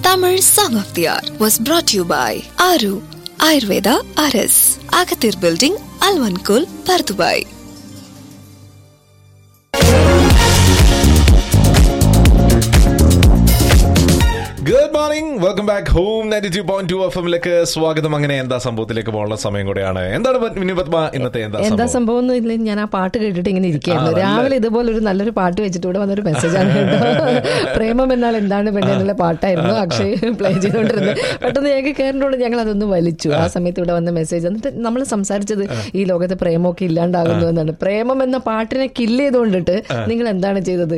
Tamil Song of the Hour was brought to you by Aru Ayurveda RS, Agathir Building, Alvankul, Pardubai. Good morning welcome back home ninety two point two F എമ്മിലേക്ക് സ്വാഗതം അങ്ങനെ എന്താ സംഭവത്തിലേക്ക് പോകാനുള്ള സമയം കൂടെയാണ് എന്താണ് mini Padma ഇന്നത്തെ എന്താ എന്താ സംഭവം സംഭവം എന്ന് ഇല്ല ഞാൻ ആ പാട്ട് കേട്ടിട്ട് ഇങ്ങനെ ഇരിക്കുകയായിരുന്നു ആ, നല്ല- രാവിലെ ഇതുപോലെ ഒരു നല്ലൊരു പാട്ട് വെച്ചിട്ട് ഇവിടെ വന്നൊരു മെസ്സേജാണ് കേട്ടോ പ്രേമം എന്നാൽ എന്താണ് പെണ്ണെ എന്നുള്ള പാട്ടായിരുന്നു അക്ഷയ് പ്ലേ ചെയ്തുകൊണ്ടിരുന്നത് പെട്ടെന്ന് ഞങ്ങൾക്ക് കയറിനോട് ഞങ്ങൾ അതൊന്ന് വലിച്ചു ആ സമയത്ത് ഇവിടെ വന്ന മെസ്സേജ് എന്നിട്ട് നമ്മൾ സംസാരിച്ചത് ഈ ലോകത്ത് പ്രേമമൊക്കെ ഇല്ലാണ്ടാകുന്നു എന്നാണ് പ്രേമം എന്ന പാട്ടിനെ കില്ല് ചെയ്തുകൊണ്ടിട്ട് നിങ്ങൾ എന്താണ് ചെയ്തത്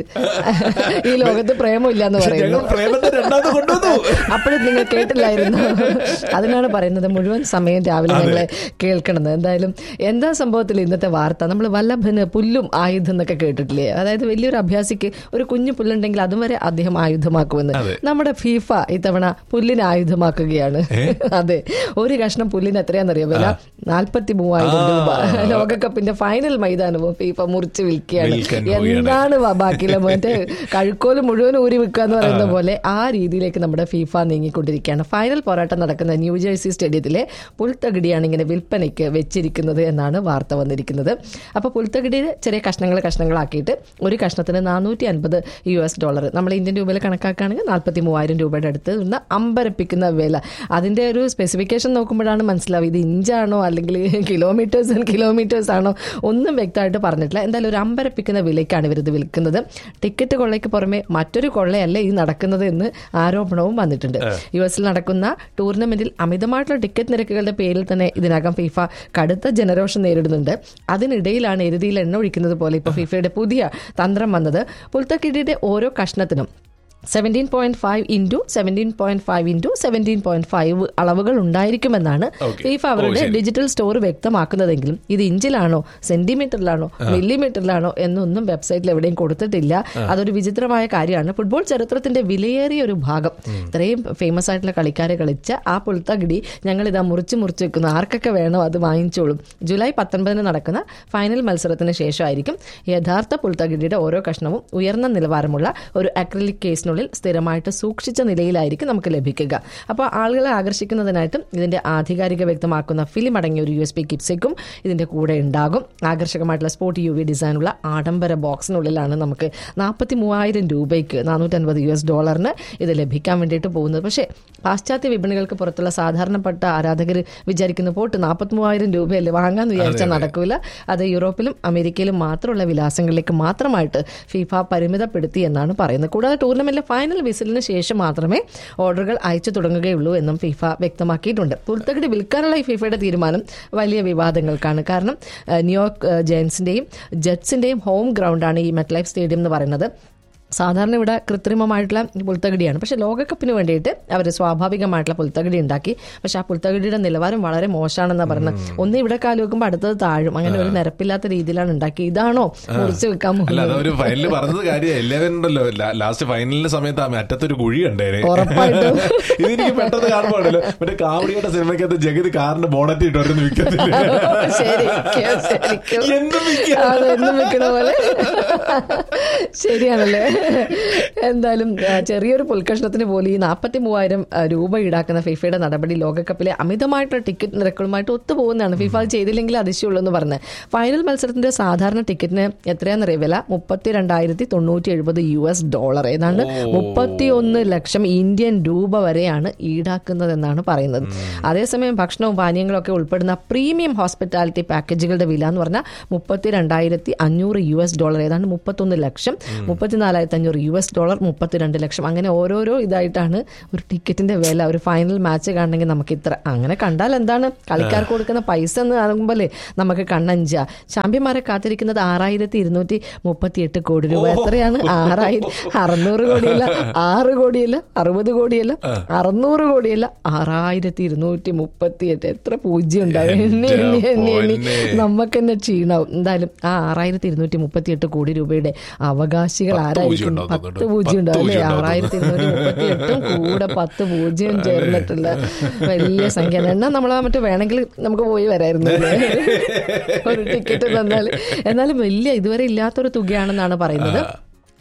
ഈ ലോകത്ത് പ്രേമം ഇല്ലാന്ന് ഞങ്ങൾ പറയുന്നു പ്രേമത്തെ രണ്ടാമത് കൊണ്ടുവന്നു അപ്പോഴും നിങ്ങൾ കേട്ടില്ലായിരുന്നു അതിനാണ് പറയുന്നത് മുഴുവൻ സമയം രാവിലെ ഞങ്ങളെ കേൾക്കണത് എന്തായാലും എന്താ സംഭവത്തിൽ ഇന്നത്തെ വാർത്ത നമ്മൾ വല്ലഭന് പുല്ലും ആയുധം എന്നൊക്കെ കേട്ടിട്ടില്ലേ അതായത് വലിയൊരു അഭ്യാസിക്ക് ഒരു കുഞ്ഞു പുല്ലുണ്ടെങ്കിൽ അതും വരെ അദ്ദേഹം ആയുധമാക്കുമെന്ന് അതെ. നമ്മുടെ ഫീഫ ഇത്തവണ പുല്ലിനെ ആയുധമാക്കുകയാണ് അതെ ഒരു കഷ്ണം പുല്ലിന് എത്രയാണെന്നറിയോ വില നാൽപ്പത്തി മൂവായിരം രൂപ ലോകകപ്പിന്റെ ഫൈനൽ മൈതാനവും ഫീഫ മുറിച്ച് വിൽക്കുകയാണ് വിൽക്കാൻ പോവുകയാണ്. എന്താണ് വ- ബാക്കിയുള്ള മറ്റേ കഴുക്കോല് മുഴുവൻ ഊരി വിൽക്കുക എന്ന് പറയുന്ന പോലെ ആ രീതിയിലേക്ക് നമ്മുടെ ഫീഫ നീങ്ങിക്കൊണ്ടിരിക്കുകയാണ് ഫൈനൽ പോരാട്ടം നടക്കുന്ന ന്യൂജേഴ്സി സ്റ്റേഡിയത്തിലെ പുൽത്തകിടിയാണ് ഇങ്ങനെ വിൽപ്പനയ്ക്ക് വെച്ചിരിക്കുന്നത് എന്നാണ് വാർത്ത വന്നിരിക്കുന്നത് അപ്പോൾ പുൽത്തകിടിയിൽ ചെറിയ കഷ്ണങ്ങൾ കഷ്ണങ്ങളാക്കിയിട്ട് ഒരു കഷ്ണത്തിന് നാനൂറ്റി അൻപത് യു എസ് ഡോളർ നമ്മൾ ഇന്ത്യൻ രൂപയിൽ കണക്കാക്കുകയാണെങ്കിൽ നാൽപ്പത്തി മൂവായിരം രൂപയുടെ അടുത്ത് നിന്ന് അമ്പരപ്പിക്കുന്ന വില അതിന്റെ ഒരു സ്പെസിഫിക്കേഷൻ നോക്കുമ്പോഴാണ് മനസ്സിലാവും ഇത് ഇഞ്ചാണോ അല്ലെങ്കിൽ കിലോമീറ്റേഴ്സ് ആൻഡ് കിലോമീറ്റേഴ്സ് ആണോ ഒന്നും വ്യക്തമായിട്ട് പറഞ്ഞിട്ടില്ല എന്തായാലും ഒരു അമ്പരപ്പിക്കുന്ന വിലയ്ക്കാണ് ഇവരിത് വിൽക്കുന്നത് ടിക്കറ്റ് കൊള്ളയ്ക്ക് പുറമെ മറ്റൊരു കൊള്ളയല്ല ഈ നടക്കുന്നത് എന്ന് ആരോപണവും വന്നിട്ടുണ്ട് യു എസിൽ നടക്കുന്ന ടൂർണമെന്റിൽ അമിതമായിട്ടുള്ള ടിക്കറ്റ് നിരക്കുകളുടെ പേരിൽ തന്നെ ഇതിനകം ഫിഫ കടുത്ത ജനരോഷം നേരിടുന്നുണ്ട് അതിനിടയിലാണ് എരുതിയിൽ എണ്ണ ഒഴിക്കുന്നത് പോലെ ഇപ്പോൾ ഫിഫയുടെ പുതിയ തന്ത്രം വന്നത് പുൽത്തക്കിടിയുടെ ഓരോ കഷ്ണത്തിനും seventeen point five into seventeen point five into seventeen point five അളവുകൾ ഉണ്ടായിരിക്കുമെന്നാണ് Okay. ഫീഫ ഓ, അവരുടെ ശരി. ഡിജിറ്റൽ സ്റ്റോർ വ്യക്തമാക്കുന്നതെങ്കിലും ഇത് ഇഞ്ചിലാണോ സെന്റിമീറ്ററിലാണോ മില്ലിമീറ്ററിലാണോ എന്നൊന്നും വെബ്സൈറ്റിൽ എവിടെയും കൊടുത്തിട്ടില്ല അതൊരു വിചിത്രമായ കാര്യമാണ് ഫുട്ബോൾ ചരിത്രത്തിന്റെ വിലയേറിയ ഒരു ഭാഗം ഇത്രയും ഫേമസ് ആയിട്ടുള്ള കളിക്കാരെ കളിച്ച ആ പുൽത്തകിടി ഞങ്ങൾ ഇതാ മുറിച്ച് മുറിച്ച് വെക്കുന്നു ആർക്കൊക്കെ വേണോ അത് വാങ്ങിച്ചോളും ജൂലൈ പത്തൊൻപതിന് നടക്കുന്ന ഫൈനൽ മത്സരത്തിന് ശേഷമായിരിക്കും യഥാർത്ഥ പുൽത്തകിടിയുടെ ഓരോ കഷ്ണവും ഉയർന്ന നിലവാരമുള്ള ഒരു അക്രിലിക് കേസിനുള്ളിൽ സ്ഥിരമായിട്ട് സൂക്ഷിച്ച നിലയിലായിരിക്കും നമുക്ക് ലഭിക്കുക അപ്പോൾ ആളുകളെ ആകർഷിക്കുന്നതിനായിട്ടും ഇതിന്റെ ആധികാരിക വ്യക്തമാക്കുന്ന ഫിലിം അടങ്ങിയ ഒരു യു എസ് പി കിറ്റ്സേക്കും ഇതിന്റെ കൂടെ ഉണ്ടാകും ആകർഷകമായിട്ടുള്ള സ്പോർട്ട് യു വി ഡിസൈനുള്ള ആഡംബര ബോക്സിനുള്ളിലാണ് നമുക്ക് നാൽപ്പത്തി മൂവായിരം രൂപയ്ക്ക് നാനൂറ്റൻപത് യു എസ് ഡോളറിന് ഇത് ലഭിക്കാൻ വേണ്ടിയിട്ട് പോകുന്നത് പക്ഷേ പാശ്ചാത്യ വിപണികൾക്ക് പുറത്തുള്ള സാധാരണപ്പെട്ട ആരാധകർ വിചാരിക്കുന്ന പോട്ട് നാൽപ്പത്തി മൂവായിരം രൂപയല്ലേ വാങ്ങാന്ന് വിചാരിച്ചാൽ നടക്കൂല അത് യൂറോപ്പിലും അമേരിക്കയിലും മാത്രമുള്ള വിലാസങ്ങളിലേക്ക് മാത്രമായിട്ട് ഫിഫ പരിമിതപ്പെടുത്തി എന്നാണ് പറയുന്നത് കൂടാതെ ടൂർണമെന്റിലെ ഫൈനൽ വിസിലിന് ശേഷം മാത്രമേ ഓർഡറുകൾ അയച്ചു തുടങ്ങുകയുള്ളൂ എന്നും ഫിഫ വ്യക്തമാക്കിയിട്ടുണ്ട് പുറത്തകടി വിൽക്കാനുള്ള ഈ ഫിഫയുടെ തീരുമാനം വലിയ വിവാദങ്ങൾക്കാണ് കാരണം ഏഹ്, ന്യൂയോർക്ക് ഏഹ്, ജയൻസിന്റെയും ജെറ്റ്സിന്റെയും ഹോം ഗ്രൗണ്ടാണ് ഈ മെറ്റ്ലൈഫ് സ്റ്റേഡിയം എന്ന് പറയുന്നത് സാധാരണ ഇവിടെ കൃത്രിമമായിട്ടുള്ള പുൽത്തകിടിയാണ് പക്ഷെ ലോകകപ്പിന് വേണ്ടിയിട്ട് അവർ സ്വാഭാവികമായിട്ടുള്ള പുൽത്തകിടി ഉണ്ടാക്കി പക്ഷെ ആ പുൽത്തകിടിയുടെ നിലവാരം വളരെ മോശമാണെന്നാ പറഞ്ഞത് ഒന്ന് ഇവിടെ കാല് വെക്കുമ്പോൾ അടുത്തത് താഴും അങ്ങനെ ഒരു നിരപ്പില്ലാത്ത രീതിയിലാണ് ഉണ്ടാക്കി ഇതാണോ മുറിച്ച് വെക്കാൻ അല്ല പോകുന്നത് അതൊരു ഫൈനലിൽ പറഞ്ഞത് കാര്യം എല്ലാവരും ഉണ്ടല്ലോ ലാസ്റ്റ് ഫൈനലിന്റെ സമയത്ത് ആ അറ്റത്തൊരു കുഴി കണ്ടേനെ ഉറപ്പായിട്ടും. ഇതെനിക്ക് പെട്ടെന്ന് കാണുമ്പോഴല്ലോ മറ്റേ കാവടിയുടെ സിനിമയ്ക്കകത്ത് ജഗതി കാറിന്റെ ബോണറ്റ് ഇട്ടോരുന്ന് വിൽക്കത്തില്ല ശരിക്കും ശരിക്കും എന്നും വിൽക്കുക. അത് എന്നും വെക്കണ പോലെ ശരിയാണല്ലേ എന്തായാലും ആ, ചെറിയൊരു പുൽക്കഷ്ണത്തിന് പോലും ഈ നാൽപ്പത്തി മൂവായിരം ആ, രൂപ ഈടാക്കുന്ന ഫിഫയുടെ നടപടി ലോകകപ്പിലെ അമിതമായിട്ടുള്ള ടിക്കറ്റ് നിരക്കുകളുമായിട്ട് ഒത്തുപോകുന്നതാണ് ഫിഫ അത് ചെയ്തില്ലെങ്കിൽ അതിശയുള്ളൂ എന്ന് പറഞ്ഞത് ഫൈനൽ മത്സരത്തിന്റെ സാധാരണ ടിക്കറ്റിന് എത്രയാണെന്നറിയ വില മുപ്പത്തി രണ്ടായിരത്തി തൊണ്ണൂറ്റി എഴുപത് യു എസ് ഡോളർ ഏതാണ്ട് മുപ്പത്തി ഒന്ന് ലക്ഷം ഇന്ത്യൻ രൂപ വരെയാണ് ഈടാക്കുന്നതെന്നാണ് പറയുന്നത് അതേസമയം ഭക്ഷണവും പാനീയങ്ങളും ഒക്കെ ഉൾപ്പെടുന്ന പ്രീമിയം ഹോസ്പിറ്റാലിറ്റി പാക്കേജുകളുടെ വില എന്ന് പറഞ്ഞാൽ മുപ്പത്തി രണ്ടായിരത്തി അഞ്ഞൂറ് യു എസ് ഡോളർ ഏതാണ്ട് മുപ്പത്തൊന്ന് ലക്ഷം മുപ്പത്തിനാലായിരത്തി അഞ്ഞൂറ് യു എസ് ഡോളർ മുപ്പത്തിരണ്ട് ലക്ഷം അങ്ങനെ ഓരോരോ ഇതായിട്ടാണ് ഒരു ടിക്കറ്റിന്റെ വില ഒരു ഫൈനൽ മാച്ച് കാണണമെങ്കിൽ നമുക്ക് ഇത്ര അങ്ങനെ കണ്ടാൽ എന്താണ് കളിക്കാർക്ക് കൊടുക്കുന്ന പൈസ എന്ന് കാണുമ്പോഴേ നമുക്ക് കണ്ണഞ്ച ചാമ്പ്യന്മാരെ കാത്തിരിക്കുന്നത് ആറായിരത്തി ഇരുന്നൂറ്റി മുപ്പത്തി എട്ട് കോടി രൂപ എത്രയാണ് ആറായിരം അറുന്നൂറ് കോടിയല്ല ആറ് കോടിയല്ല അറുപത് കോടിയല്ല അറുന്നൂറ് കോടിയല്ല ആറായിരത്തി ഇരുന്നൂറ്റി മുപ്പത്തി എട്ട് എത്ര പൂജ്യം ഉണ്ടാവും എണ്ണി എണ്ണി എണ്ണി എണ്ണി പൊന്നേ. നമുക്ക് തന്നെ ക്ഷീണാവും എന്തായാലും ആ ആറായിരത്തി ഇരുന്നൂറ്റി മുപ്പത്തി എട്ട് കോടി രൂപയുടെ അവകാശികൾ പത്ത് ആരായിരിക്കും പൂജ്യം ഉണ്ടാവും പത്ത് തോന്നുന്നുണ്ട്. പൂജ്യം ഉണ്ടാവും പത്ത് അല്ലേ പൂജ്യം ഉണ്ടാവും ആറായിരത്തി ഇരുന്നൂറ്റി മുപ്പത്തി എട്ടും കൂടെ പത്ത് പൂജ്യം ചേർന്നിട്ടുള്ള വലിയ സംഖ്യ എന്നാൽ നമ്മൾ മറ്റു വേണമെങ്കിൽ നമുക്ക് പോയി വരായിരുന്നു അല്ലേ? ഒരു ടിക്കറ്റ് തന്നാൽ എന്നാലും വലിയ ഇതുവരെ ഇല്ലാത്തൊരു തുകയാണെന്നാണ് പറയുന്നത്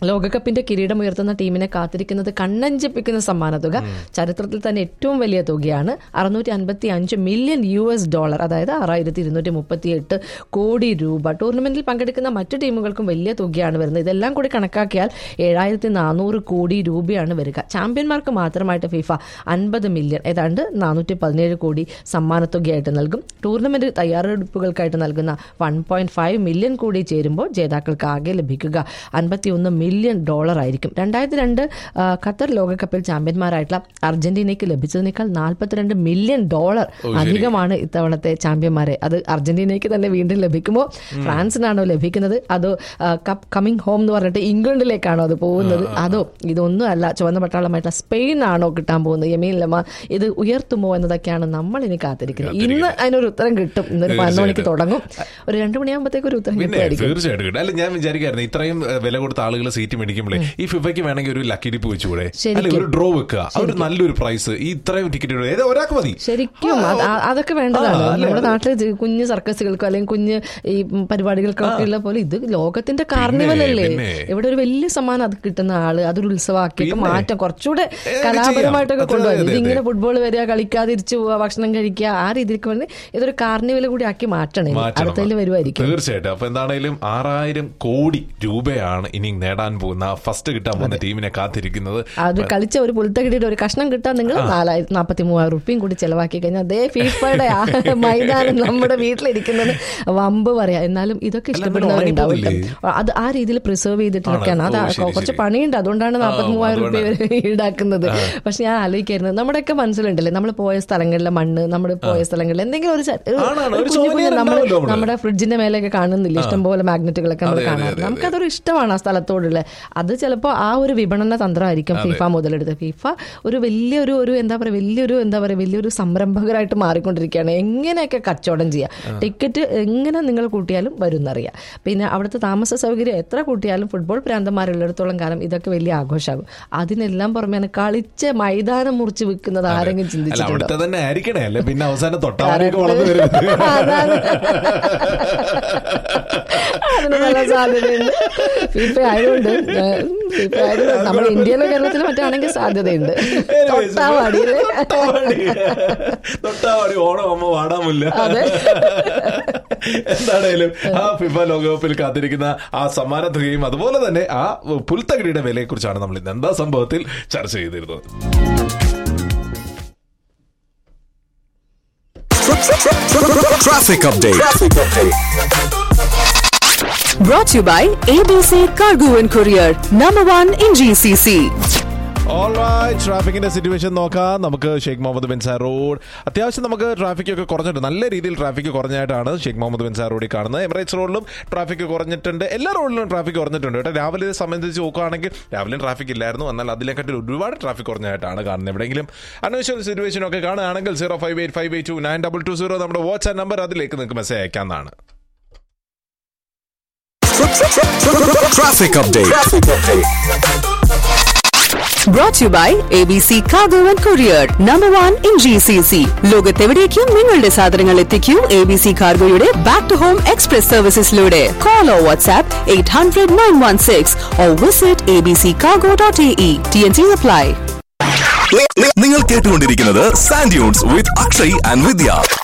ലോകകപ്പിന്റെ കിരീടമുയർത്തുന്ന ടീമിനെ കാത്തിരിക്കുന്നത് കണ്ണഞ്ചിപ്പിക്കുന്ന സമ്മാനത്തുക ചരിത്രത്തിൽ തന്നെ ഏറ്റവും വലിയ തുകയാണ് അറുന്നൂറ്റി അൻപത്തി അഞ്ച് മില്യൺ യു എസ് ഡോളർ അതായത് ആറായിരത്തി ഇരുന്നൂറ്റി മുപ്പത്തി എട്ട് കോടി രൂപ ടൂർണമെന്റിൽ പങ്കെടുക്കുന്ന മറ്റു ടീമുകൾക്കും വലിയ തുകയാണ് വരുന്നത് ഇതെല്ലാം കൂടി കണക്കാക്കിയാൽ ഏഴായിരത്തി നാനൂറ് കോടി രൂപയാണ് വരിക ചാമ്പ്യന്മാർക്ക് മാത്രമായിട്ട് ഫിഫ അൻപത് മില്യൺ ഏതാണ്ട് നാനൂറ്റി പതിനേഴ് കോടി സമ്മാനത്തുകയായിട്ട് നൽകും ടൂർണമെന്റ് തയ്യാറെടുപ്പുകൾക്കായിട്ട് നൽകുന്ന വൺ പോയിന്റ് ഫൈവ് മില്യൺ കൂടി ചേരുമ്പോൾ ജേതാക്കൾക്ക് ആകെ ലഭിക്കുക അൻപത്തിയൊന്ന് മില്യൺ ഡോളർ ആയിരിക്കും രണ്ടായിരത്തി രണ്ട് ആ, ഖത്തർ ലോകകപ്പിൽ ചാമ്പ്യന്മാരായിട്ടുള്ള അർജന്റീനയ്ക്ക് ലഭിച്ചതിനേക്കാൾ നാൽപ്പത്തിരണ്ട് മില്യൺ ഡോളർ അധികമാണ് ഇത്തവണത്തെ ചാമ്പ്യന്മാരെ അത് അർജന്റീനയ്ക്ക് തന്നെ വീണ്ടും ലഭിക്കുമോ ഫ്രാൻസിനാണോ ലഭിക്കുന്നത് അതോ ആ, കപ്പ് കമ്മിങ് ഹോം എന്ന് പറഞ്ഞിട്ട് ഇംഗ്ലണ്ടിലേക്കാണോ അത് പോകുന്നത് അതോ ഇതൊന്നും അല്ല ചുവന്ന പട്ടാളമായിട്ടുള്ള സ്പെയിൻ ആണോ കിട്ടാൻ പോകുന്നത് യമീൻ ലമ ഇത് ഉയർത്തുമോ എന്നതൊക്കെയാണ് നമ്മൾ ഇനി കാത്തിരിക്കുന്നത് ഇന്ന് അതിനൊരു ഉത്തരം കിട്ടും ഇന്നൊരു പതിനൊന്ന് മണിക്ക് തുടങ്ങും ഒരു രണ്ടു മണിയാകുമ്പോഴത്തേക്ക് ഒരു ഉത്തരം പിന്നെ കിട്ടുമായിരിക്കും തീർച്ചയായിട്ടും കിട്ടും. അല്ല ഞാൻ വിചാരിക്കായിരുന്നു ഇത്രയും ഏഹ്, വില കൊടുത്ത ആളുകൾ സീറ്റ് മേടിക്കുമ്പോഴേ ഈ ഫിഫയ്ക്ക് വേണമെങ്കിൽ ഒരു ലക്കി ഡിപ്പ് വെച്ചുകൂടെ ശരിക്കും. അല്ലെ ഒരു ഡ്രോ വെക്കുക ആ ഒരു നല്ലൊരു പ്രൈസ് ഈ ഇത്രയും ടിക്കറ്റ് ഏത് ഒരാൾക്ക് മതി ശരിക്കും അത് ആ- അതൊക്കെ വേണ്ടതാണ് നമ്മുടെ നാട്ടിലെ ജി- കുഞ്ഞു സർക്കസുകൾക്കോ അല്ലെങ്കിൽ കുഞ്ഞ് ഈ ഉം പരിപാടികൾക്കൊക്കെ ഉള്ള പോലെ ഇത് ലോകത്തിന്റെ കാർണിവൽ അല്ലേ പിന്നെ. ഇവിടെ ഒരു വലിയ സമ്മാനം അത് കിട്ടുന്ന ആള് അതൊരു ഉത്സവമാക്കിയൊക്കെ പിന്നെ. മാറ്റം കുറച്ചുകൂടെ ഏ, അത് കലാപരമായിട്ടൊക്കെ ചെയ്യാം. കൊണ്ടുപോകും അതെ, അതെ, ഇതിങ്ങനെ ഫുട്ബോൾ വരിക കളിക്കാതിരിച്ചു പോവുക ഭക്ഷണം കഴിക്കുക ആ രീതിക്ക് വേണ്ടി ഇതൊരു കാർണിവൽ കൂടി ആക്കി മാറ്റണേ മാറ്റണം. അടുത്തതിൽ വരുമായിരിക്കും തീർച്ചയായിട്ടും അപ്പൊ എന്താണേലും ആറായിരം കോടി രൂപയാണ് ഇനി നേടാൻ പോകുന്ന ഫസ്റ്റ് കിട്ടാൻ പോകുന്ന ടീമിനെ കാത്തിരിക്കുന്നത് അത് കളിച്ച ഒരു പുൽത്തകിടിയുടെ ഒരു കഷ്ണം കിട്ടാൻ നിങ്ങൾ നാലായിരത്തി നാൽപ്പത്തി മൂവായിരം റുപ്യയും കൂടി ചെലവാക്കി കഴിഞ്ഞാൽ അതേ ഫീഫയുടെ ആ മൈതാനം നമ്മുടെ വീട്ടിലിരിക്കുന്നത് വമ്പ് പറയാം എന്നാലും ഇതൊക്കെ അല്ല, ഇഷ്ടപ്പെടുന്നവരുണ്ടാവും ഉണങ്ങിപ്പോകില്ലേ? കേട്ടോ. അത് ആ രീതിയിൽ പ്രിസർവ് ചെയ്തിട്ടൊക്കെയാണ് അത് ആണ്. ഓ, ശരി, കുറച്ച് ശരി. പണിയുണ്ട് അതുകൊണ്ടാണ് നാൽപ്പത്തി മൂവായിരം റുപ്യ ഈടാക്കുന്നത് പക്ഷെ ഞാൻ ആലോചിക്കായിരുന്നു നമ്മുടെയൊക്കെ മനസ്സിലുണ്ടല്ലേ നമ്മൾ പോയ സ്ഥലങ്ങളിലെ മണ്ണ് നമ്മൾ പോയ സ്ഥലങ്ങളിൽ എന്തെങ്കിലും ഒരു ച- ഒരു- ആണാണ്. ഒരു ഒരു കുഞ്ഞു souvenir കുഞ്ഞു നമ്മൾ ഉണ്ടാവുമല്ലോ നമ്മള്. നമ്മുടെ ഫ്രിഡ്ജിന്റെ മേലെയൊക്കെ കാണുന്നില്ല ഇഷ്ടംപോലെ മാഗ്നറ്റുകളൊക്കെ നമ്മൾ അതെ, അതെ, കാണാറുണ്ട് അതെ, നമുക്കതൊരു ഇഷ്ടമാണ് ആ സ്ഥലത്തോടുള്ള അത് ചിലപ്പോൾ ആ ഒരു വിപണന തന്ത്രമായിരിക്കും ഫിഫ മുതലെടുത്ത് ഫിഫ ഒരു വലിയൊരു ഒരു എന്താ പറയുക വലിയൊരു എന്താ പറയുക വലിയൊരു സംരംഭകരായിട്ട് മാറിക്കൊണ്ടിരിക്കുകയാണ് എങ്ങനെയൊക്കെ കച്ചവടം ചെയ്യാം ടിക്കറ്റ് എങ്ങനെ നിങ്ങൾ കൂട്ടിയാലും വരുന്നറിയാം പിന്നെ അവിടുത്തെ താമസ സൗകര്യം എത്ര കൂട്ടിയാലും ഫുട്ബോൾ പ്രാന്തന്മാരുള്ളിടത്തോളം കാലം ഇതൊക്കെ വലിയ ആഘോഷമാകും അതിനെല്ലാം പുറമെയാണ് കളിച്ച് മൈതാനം മുറിച്ച് വിൽക്കുന്നത് ആരെങ്കിലും അല്ല ചിന്തിച്ചിട്ടുണ്ടോ അവിടുത്തെ തന്നെ ആയിരിക്കണേ അല്ലെ പിന്നെ അവസാനം തൊട്ടാവാനൊക്കെ വളർന്നു വരും അതാണ് അതിന് നല്ല സാധ്യതയുണ്ട് ഫിഫ ആയതുകൊണ്ട് ഏഹ്, ഫിഫ ആയതുകൊണ്ട് നമ്മുടെ ഇന്ത്യയിലോ കേരളത്തിലോ മറ്റാണെങ്കിൽ സാധ്യതയുണ്ട് തൊട്ടാവാടിയില്ലേ തൊട്ടാവാടി തൊട്ടാവാടി ഓണം അമ്മ വാടാമില്ല അതെ. എന്താണേലും ആ ഫിഫ ലോകകപ്പിൽ കാത്തിരിക്കുന്ന ആ സമ്മാന തുകയും അതുപോലെ തന്നെ ആ പുൽത്തകിടിയുടെ വിലയെ കുറിച്ചാണ് നമ്മൾ ഇന്ന് എന്താ സംഭവത്തിൽ ചർച്ച ചെയ്തിരുന്നത് Traffic update. Brought to you by ABC Cargo and Courier, number one in GCC. ട്രാഫിക്കിന്റെ സിറ്റുവേഷൻ നോക്കാം നമുക്ക് ഷെയ്ഖ് മുഹമ്മദ് ബിൻ സാർ റോഡ് അത്യാവശ്യം നമുക്ക് ട്രാഫിക് ഒക്കെ കുറഞ്ഞിട്ടുണ്ട് നല്ല രീതിയിൽ ട്രാഫിക് കുറഞ്ഞായിട്ടാണ് ഷെയ്ഖ് മുഹമ്മദ് ബിൻ സാർ റോഡിൽ കാണുന്നത് എമിറേറ്റ്സ് റോഡിലും ട്രാഫിക് കുറഞ്ഞിട്ടുണ്ട് എല്ലാ റോഡിലും ട്രാഫിക് കുറഞ്ഞിട്ടുണ്ട് കേട്ടോ രാവിലെ സംബന്ധിച്ച് നോക്കുകയാണെങ്കിൽ രാവിലെ ട്രാഫിക് ഇല്ലായിരുന്നു എന്നാൽ അതിനെക്കാട്ടിൽ ഒരുപാട് ട്രാഫിക് കുറഞ്ഞായിട്ടാണ് കാണുന്നത് എവിടെയെങ്കിലും അൺയൂഷ്വൽ സിറ്റുവേഷൻ ഒക്കെ കാണുകയാണെങ്കിൽ zero five eight five eight two nine double two zero നമ്മുടെ വാട്സ്ആപ്പ് നമ്പർ അതിലേക്ക് നിങ്ങൾക്ക് മെസ്സേജ് അയക്കാവുന്നതാണ് Traffic update. Brought to you by ABC Cargo and Courier, number one in GCC. ലോകത്തെവിടേക്കും നിങ്ങളുടെ സാധനങ്ങൾ എത്തിക്കൂ എ ബി സി കാർഗോയുടെ ബാക്ക് ടു ഹോം എക്സ്പ്രസ് സർവീസസിലൂടെ call or WhatsApp eight hundred nine one six or visit A B C cargo dot A E T N C apply നി- നി- നിങ്ങൾ കേട്ടുകൊണ്ടിരിക്കുന്നത് sand dunes with Akshay and Vidya